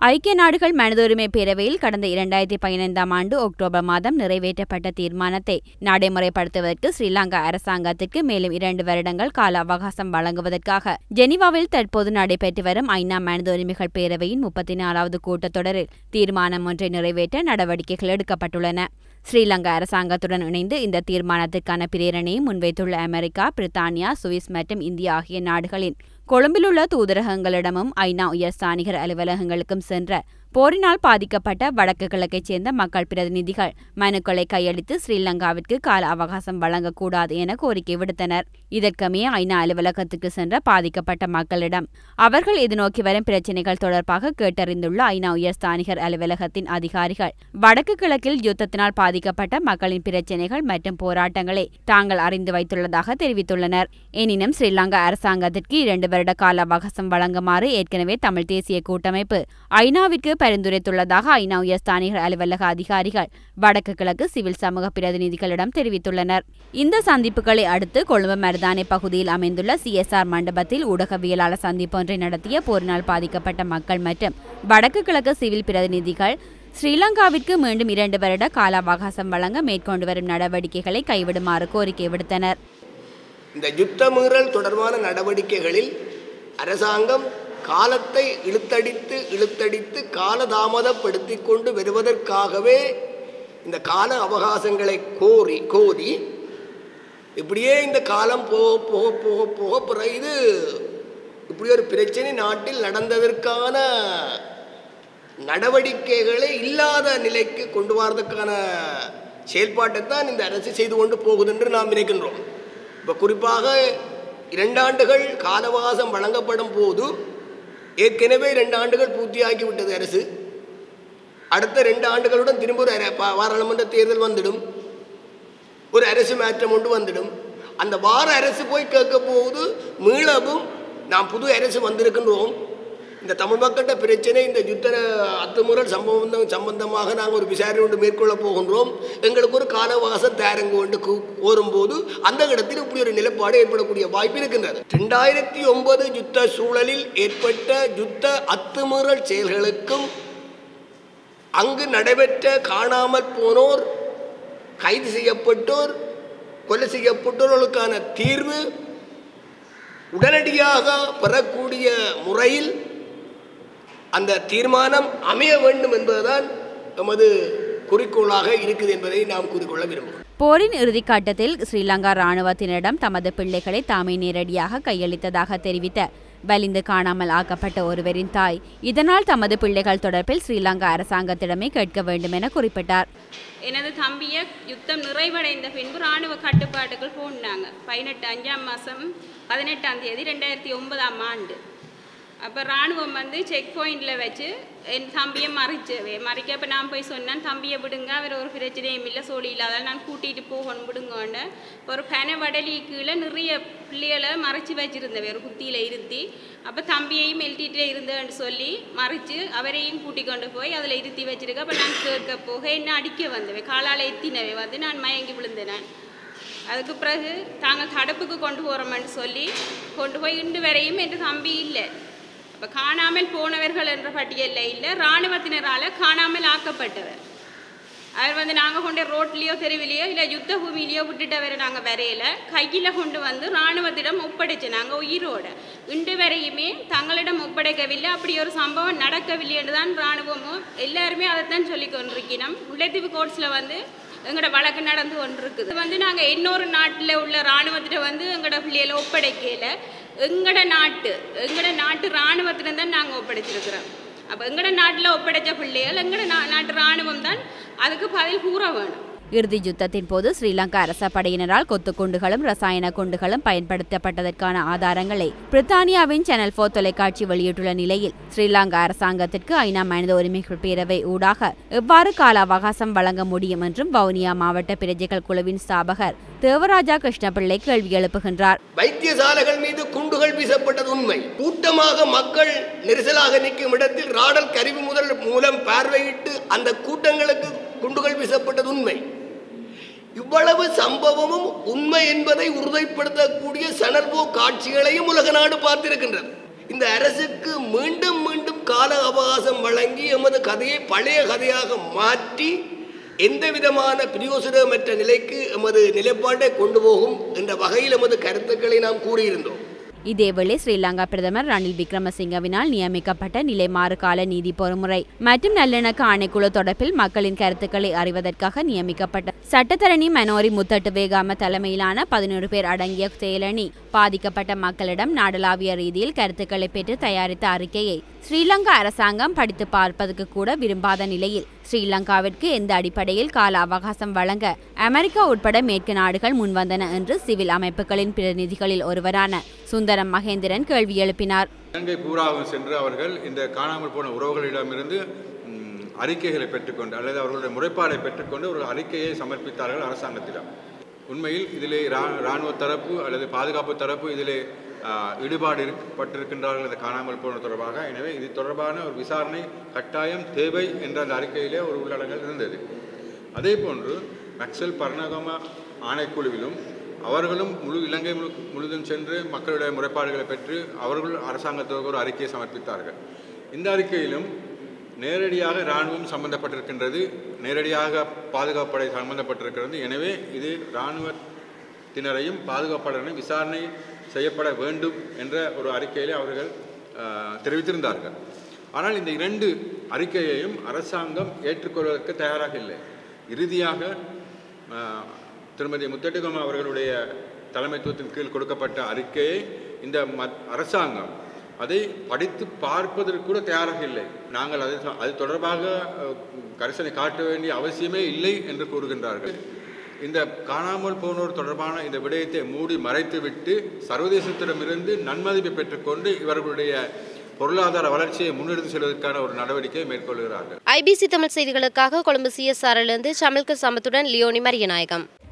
ஐக்கிய நாடுகள் மனித உரிமை பேரவையில் கடந்த இரண்டாயிரத்தி பதினைந்தாம் ஆண்டு அக்டோபர் மாதம் நிறைவேற்றப்பட்ட தீர்மானத்தை நடைமுறைப்படுத்துவதற்கு ஸ்ரீலங்கா அரசாங்கத்திற்கு மேலும் இரண்டு வருடங்கள் கால அவகாசம் வழங்குவதற்காக ஜெனீவாவில் தற்போது நடைபெற்று வரும் ஐநா மனித உரிமைகள் பேரவையின் முப்பத்தி நாலாவது கூட்டத்தொடரில் தீர்மானம் ஒன்றை நிறைவேற்ற நடவடிக்கைகள் எடுக்கப்பட்டுள்ளன ஸ்ரீலங்கா அரசாங்கத்துடன் இணைந்து இந்த தீர்மானத்திற்கான பிரேரணையை முன்வைத்துள்ள அமெரிக்கா பிரித்தானியா சுவிஸ் மற்றும் இந்தியா ஆகிய நாடுகளின் கொழும்பிலுள்ள தூதரகங்களிடமும் ஐநா உயர் ஸ்தானிகர் அலுவலகங்களுக்கும் சென்ற போரினால் பாதிக்கப்பட்ட வடக்கு கிழக்கைச் சேர்ந்த மக்கள் பிரதிநிதிகள் மனுக்களை கையளித்து ஸ்ரீலங்காவிற்கு கால அவகாசம் வழங்கக்கூடாது என கோரிக்கை விடுத்தனர் இதற்கமைய ஐநா அலுவலகத்துக்கு சென்ற பாதிக்கப்பட்ட மக்களிடம் அவர்கள் எதிர்நோக்கி வரும் பிரச்சினைகள் தொடர்பாக கேட்டறிந்துள்ள ஐநா உயர் ஸ்தானிகர் அலுவலகத்தின் அதிகாரிகள் வடக்கு கிழக்கில் யுத்தத்தினால் பாதிக்கப்பட்ட மக்களின் பிரச்சினைகள் மற்றும் போராட்டங்களை தாங்கள் அறிந்து வைத்துள்ளதாக தெரிவித்துள்ளனர் எனினும் ஸ்ரீலங்கா அரசாங்கத்திற்கு இரண்டு வருட கால அவகாசம் வழங்குமாறு ஏற்கனவே தமிழ் தேசிய கூட்டமைப்பு ஐநாவிற்கு பரிந்துரைத்துள்ளதாக ஐநா உயர் ஸ்தானிகர் அலுவலக அதிகாரிகள் வடக்கு கிழக்கு சிவில் சமூக பிரதிநிதிகளிடம் தெரிவித்துள்ளனர் இந்த சந்திப்புகளை அடுத்து கொழும்பு மருதானை பகுதியில் அமைந்துள்ள சிஎஸ்ஆர் மண்டபத்தில் ஊடகவியலாளர் சந்திப்பு ஒன்றை நடத்திய போரினால் பாதிக்கப்பட்ட மக்கள் மற்றும் வடக்கு கிழக்கு சிவில் பிரதிநிதிகள் ஸ்ரீலங்காவிற்கு மீண்டும் இரண்டு வருட கால அவகாசம் வழங்க மேற்கொண்டு வரும் நடவடிக்கைகளை கைவிடுமாறு கோரிக்கை விடுத்தனர் இந்த யுத்த மீறல் தொடர்பான நடவடிக்கைகளில் அரசாங்கம் காலத்தை இழுத்தடித்து இழுத்தடித்து காலதாமதப்படுத்தி கொண்டு வருவதற்காகவே இந்த கால அவகாசங்களை கோரி கோரி இப்படியே இந்த காலம் போக போக போக போக பிறகு இப்படி ஒரு பிரச்சனை நாட்டில் நடந்ததற்கான நடவடிக்கைகளை இல்லாத நிலைக்கு கொண்டு வரதுக்கான செயல்பாட்டை தான் இந்த அரசு செய்து கொண்டு போகுது என்று நாம் நினைக்கின்றோம் இப்போ குறிப்பாக இரண்டாண்டுகள் கால அவகாசம் வழங்கப்படும் போது ஏற்கனவே ரெண்டு ஆண்டுகள் பூர்த்தியாகி விட்டது அரசு அடுத்த ரெண்டு ஆண்டுகளுடன் திரும்ப ஒரு அர- பா- பாராளுமன்ற தேர்தல் வந்துடும் ஒரு அரசு மாற்றம் ஒன்று வந்துடும் அந்த வார அரசு போய் கேட்க போகுது மீளவும் நாம் புது அரசு வந்திருக்கின்றோம் இந்த தமிழ் மக்கள்கிட்ட பிரச்சனை இந்த யுத்த அத்துமுறல் சம்பவம் சம்பந்தமாக நாங்கள் ஒரு விசாரணை ஒன்று மேற்கொள்ள போகின்றோம் எங்களுக்கு ஒரு கால அவகாசம் தேரங்க கொண்டு கோரும்போது அந்த இடத்தில் இப்படி ஒரு நிலைப்பாடு ஏற்படக்கூடிய வாய்ப்பு இருக்கின்றது ரெண்டாயிரத்தி ஒன்பது யுத்த சூழலில் ஏற்பட்ட யுத்த அத்துமீறல் செயல்களுக்கும் அங்கு நடைபெற்ற காணாமல் போனோர் கைது செய்யப்பட்டோர் கொலை செய்யப்பட்டோர்களுக்கான தீர்வு உடனடியாக பெறக்கூடிய முறையில் அந்த தீர்மானம் அமைய வேண்டும் என்பதுதான் எமது குறிக்கோளாக இருக்குது என்பதை நாம் கூறிக்கொள்ள விரும்புகிறோம் போரின் இறுதிக்கட்டத்தில் ஸ்ரீலங்கா இராணுவத்தினரிடம் தமது பிள்ளைகளை தாமே நேரடியாக கையளித்ததாக தெரிவித்த வலிந்து காணாமல் ஆக்கப்பட்ட ஒருவரின் தாய் இதனால் தமது பிள்ளைகள் தொடர்பில் ஸ்ரீலங்கா அரசாங்கத்திடமே கேட்க வேண்டும் என குறிப்பிட்டார் எனது தம்பியை யுத்தம் நிறைவடைந்த பின்பு இராணுவ கட்டுப்பாட்டுக்குள் போனாங்க பதினெட்டு அஞ்சாம் மாதம் பதினெட்டாம் தேதி ரெண்டாயிரத்தி ஒன்பதாம் ஆண்டு அப்போ இராணுவம் வந்து செக் பாயிண்டில் வச்சு என் தம்பியை மறைச்சவே மறைக்க அப்போ நான் போய் சொன்னேன் தம்பியை விடுங்க அவர் ஒரு பிரச்சனையும் இல்லை சொல்லி இல்லாத நான் கூட்டிகிட்டு போகணும் விடுங்கன்னு ஒரு பனை வடலி கீழே நிறைய பிள்ளைகளை மறைச்சி வச்சிருந்தவை ஒரு குத்தியில் இருத்தி அப்போ தம்பியையும் எழுட்டிகிட்டே இருந்தேன்னு சொல்லி மறைச்சு அவரையும் கூட்டி கொண்டு போய் அதில் இருத்தி வச்சிருக்க அப்போ நான் கேட்க போக என்ன அடிக்க வந்தவை காலால் எத்தினவை வந்து நான் மயங்கி விழுந்தேன் நான் அதுக்கு பிறகு தாங்கள் தடுப்புக்கு கொண்டு போகிறோம்னு சொல்லி கொண்டு போய் இன்று வரையும் என் தம்பி இல்லை அப்போ காணாமல் போனவர்கள் என்ற பட்டியலில் இல்லை இராணுவத்தினரால் காணாமல் ஆக்கப்பட்டவர் அவர் வந்து நாங்கள் கொண்டு ரோட்லேயோ தெருவிலையோ இல்லை யுத்த பூமியிலையோ விட்டுட்டவரை நாங்கள் வரையில கையில் கொண்டு வந்து இராணுவத்திடம் ஒப்படைச்சு நாங்கள் உயிரோட இன்று வரையுமே தங்களிடம் ஒப்படைக்கவில்லை அப்படி ஒரு சம்பவம் நடக்கவில்லை என்று தான் இராணுவமும் எல்லாருமே அதைத்தான் சொல்லி கொண்டிருக்கிறோம் முல்லைத்தீவு கோர்ட்ஸில் வந்து எங்களோட வழக்கு நடந்து கொண்டிருக்குது இது வந்து நாங்கள் இன்னொரு நாட்டில் உள்ள இராணுவத்திட்ட வந்து எங்களோட பிள்ளைகளை ஒப்படைக்கல எங்களோட நாட்டு எங்களோட நாட்டு இராணுவத்திடம் தான் நாங்கள் ஒப்படைச்சிருக்கிறோம் அப்போ எங்களோட நாட்டில் ஒப்படைச்ச பிள்ளைகள் எங்களோட நா நாட்டு இராணுவம் தான் அதுக்கு பதில் கூற வேணும் இறுதி யுத்தத்தின் போது ஸ்ரீலங்கா அரச படையினரால் கொத்துக்குண்டுகளும் ரசாயன குண்டுகளும் பயன்படுத்தப்பட்டதற்கான ஆதாரங்களை பிரித்தானியாவின் சேனல் போர் தொலைக்காட்சி வெளியிட்டுள்ள நிலையில் ஸ்ரீலங்கா அரசாங்கத்திற்கு ஐநா மனித உரிமைகள் பேரவை ஊடாக எவ்வாறு கால அவகாசம் வழங்க முடியும் என்றும் வவுனியா மாவட்ட பிரஜைகள் குழுவின் ஸ்தாபகர் தேவராஜா கிருஷ்ணபிள்ளை கேள்வி எழுப்புகின்றார் வைத்தியசாலைகள் மீது குண்டுகள் வீசப்பட்டது உண்மை கூட்டமாக மக்கள் நெரிசலாக நிற்கும் இடத்தில் ராடல் கருவி முதல் மூலம் பார்வையிட்டு அந்த கூட்டங்களுக்கு குண்டுகள் வீசப்பட்டது உண்மை இவ்வளவு சம்பவமும் உண்மை என்பதை உறுதிப்படுத்தக்கூடிய சணல்போ காட்சிகளையும் உலக நாடு பார்த்திருக்கின்றது இந்த அரசுக்கு மீண்டும் மீண்டும் கால அவகாசம் வழங்கி எமது கதையை பழைய கதையாக மாற்றி எந்த விதமான பிரயோசனமற்ற நிலைக்கு எமது நிலைப்பாட்டை கொண்டு போகும் என்ற வகையில் எமது கருத்துக்களை நாம் கூறியிருந்தோம் இதேவேளை ஸ்ரீலங்கா பிரதமர் ரணில் விக்ரமசிங்கவினால் நியமிக்கப்பட்ட நிலைமாறு கால நீதி பொறுமுறை மற்றும் நல்லிணக்க ஆணைக்குழு தொடர்பில் மக்களின் கருத்துக்களை அறிவதற்காக நியமிக்கப்பட்ட சட்டத்தரணி மனோரி முத்தட்டு வேகாம தலைமையிலான பதினோரு பேர் அடங்கிய செயலணி பாதிக்கப்பட்ட மக்களிடம் நாடளாவிய ரீதியில் கருத்துக்களை பெற்று தயாரித்த அறிக்கையை ஸ்ரீலங்கா அரசாங்கம் படித்து பார்ப்பதற்கு கூட விரும்பாத நிலையில் ஸ்ரீலங்காவிற்கு எந்த அடிப்படையில் கால அவகாசம் வழங்க அமெரிக்கா உட்பட மேற்கு நாடுகள் முன்வந்தன என்று சிவில் அமைப்புகளின் பிரதிநிதிகளில் ஒருவரான சுந்தரம் மகேந்திரன் கேள்வி எழுப்பினார் இலங்கை பூராவும் சென்று அவர்கள் இந்த காணாமல் போன உறவுகளிடமிருந்து ம், அறிக்கைகளை பெற்றுக்கொண்டு அல்லது அவர்களுடைய முறைப்பாடை பெற்றுக்கொண்டு ஒரு அறிக்கையை சமர்ப்பித்தார்கள் அரசாங்கத்திடம் உண்மையில் இதிலே ரா- இராணுவ தரப்பு அல்லது பாதுகாப்பு தரப்பு இதிலே ஆ, ஈடுபாடு இருக்கப்பட்டிருக்கின்றார்கள் இந்த காணாமல் போன தொடர்பாக எனவே இது தொடர்பான ஒரு விசாரணை கட்டாயம் தேவை என்ற அந்த அறிக்கையிலே ஒரு உள்ளடங்கல் இருந்தது அதே போன்று மக்சல் பர்ணகம ஆணைக்குழுவிலும் அவர்களும் முழு இலங்கை முழு முழுதும் சென்று மக்களுடைய முறைப்பாடுகளை பெற்று அவர்கள் அரசாங்கத்திற்கு ஒரு அறிக்கையை சமர்ப்பித்தார்கள் இந்த அறிக்கையிலும் நேரடியாக இராணுவம் சம்பந்தப்பட்டிருக்கின்றது நேரடியாக பாதுகாப்படை சம்பந்தப்பட்டிருக்கிறது எனவே இது இராணுவத்தினரையும் பாதுகாப்பாளரையும் விசாரணை செய்யப்பட வேண்டும் என்ற ஒரு அறிக்கையிலே அவர்கள் ஆஹ், தெரிவித்திருந்தார்கள் ஆனால் இந்த இரண்டு அறிக்கையையும் அரசாங்கம் ஏற்றுக்கொள்வதற்கு தயாராக இல்லை இறுதியாக ஆஹ், திருமதி முத்தட்டுகம்மா அவர்களுடைய தலைமைத்துவத்தின் கீழ் கொடுக்கப்பட்ட அறிக்கையை இந்த மத் அரசாங்கம் அதை படித்து பார்ப்பதற்கு கூட தயாராக இல்லை நாங்கள் அது அது தொடர்பாக அஹ், கரிசனை காட்ட வேண்டிய அவசியமே இல்லை என்று கூறுகின்றார்கள் இந்த காணாமல் போனோர் தொடர்பான இந்த விடயத்தை மூடி மறைத்துவிட்டு சர்வதேசத்திடமிருந்து நன்மதிப்பை பெற்றுக்கொண்டு இவர்களுடைய பொருளாதார வளர்ச்சியை முன்னெடுத்து செல்வதற்கான ஒரு நடவடிக்கையை மேற்கொள்கிறார்கள் ஐபிசி தமிழ் செய்திகளுக்காக கொழும்பு சிஎஸ்ஆரிலிருந்து சமில்க சமத்துடன் லியோனி மரியநாயகம்